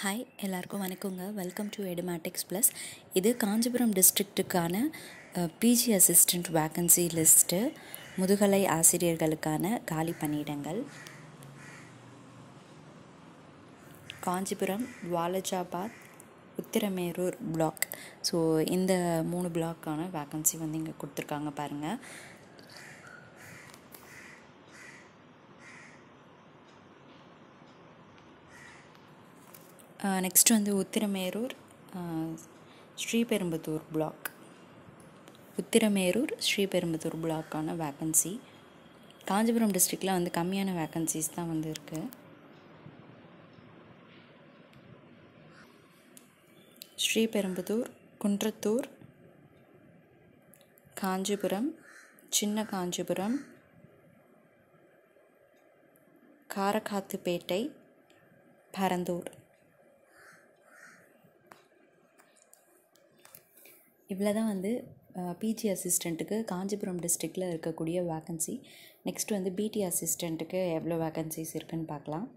hi எல்லாருக்கும் வணக்கங்க welcome to எடுமேட்டிக்ஸ் ப்ளஸ் இது காஞ்சிபுரம் டிஸ்ட்ரிக்ட்டுக்கான பிஜி அசிஸ்டண்ட் வேக்கன்சி லிஸ்ட்டு முதுகலை ஆசிரியர்களுக்கான காலி பணியிடங்கள் காஞ்சிபுரம் வாலஜாபாத் உத்திரமேரூர் பிளாக் ஸோ இந்த மூணு பிளாக்கான வேக்கன்சி வந்து இங்கே கொடுத்துருக்காங்க பாருங்கள் நெக்ஸ்ட் வந்து உத்திரமேரூர் ஸ்ரீபெரும்புதூர் பிளாக் உத்திரமேரூர் ஸ்ரீபெரும்புதூர் பிளாக்கான வேக்கன்சி காஞ்சிபுரம் டிஸ்ட்ரிக்டில் வந்து கம்மியான வேக்கன்சிஸ் தான் வந்து இருக்குது ஸ்ரீபெரும்புதூர் குன்றத்தூர் காஞ்சிபுரம் சின்ன காஞ்சிபுரம் காரக்காத்துப்பேட்டை பரந்தூர் இவ்வளோ தான் வந்து பிஜி அசிஸ்டண்ட்டுக்கு காஞ்சிபுரம் டிஸ்ட்ரிக்டில் இருக்கக்கூடிய வேக்கன்சி நெக்ஸ்ட் வந்து பிடி அசிஸ்டண்ட்டுக்கு எவ்வளோ வேக்கன்சிஸ் இருக்குன்னு பார்க்கலாம்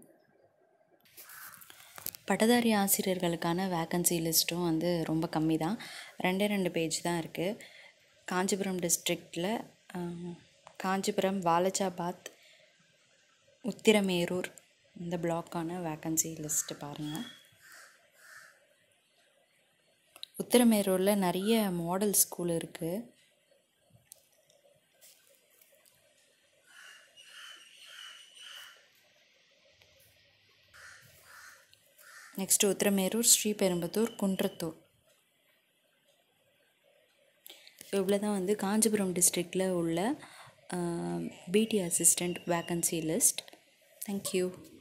பட்டதாரி ஆசிரியர்களுக்கான வேக்கன்சி லிஸ்ட்டும் வந்து ரொம்ப கம்மி தான் ரெண்டே ரெண்டு பேஜ் தான் இருக்குது காஞ்சிபுரம் டிஸ்ட்ரிக்டில் காஞ்சிபுரம் வாலஜாபாத் உத்திரமேரூர் இந்த பிளாக்கான வேக்கன்சி லிஸ்ட்டு பாருங்கள் உத்திரமேரூரில் நிறைய மாடல் ஸ்கூல் இருக்குது நெக்ஸ்ட் உத்திரமேரூர் ஸ்ரீபெரும்புத்தூர் குன்றத்தூர் இவ்வளோ தான் வந்து காஞ்சிபுரம் டிஸ்ட்ரிக்டில் உள்ள பிடி அசிஸ்டண்ட் வேக்கன்சி லிஸ்ட் தேங்க்யூ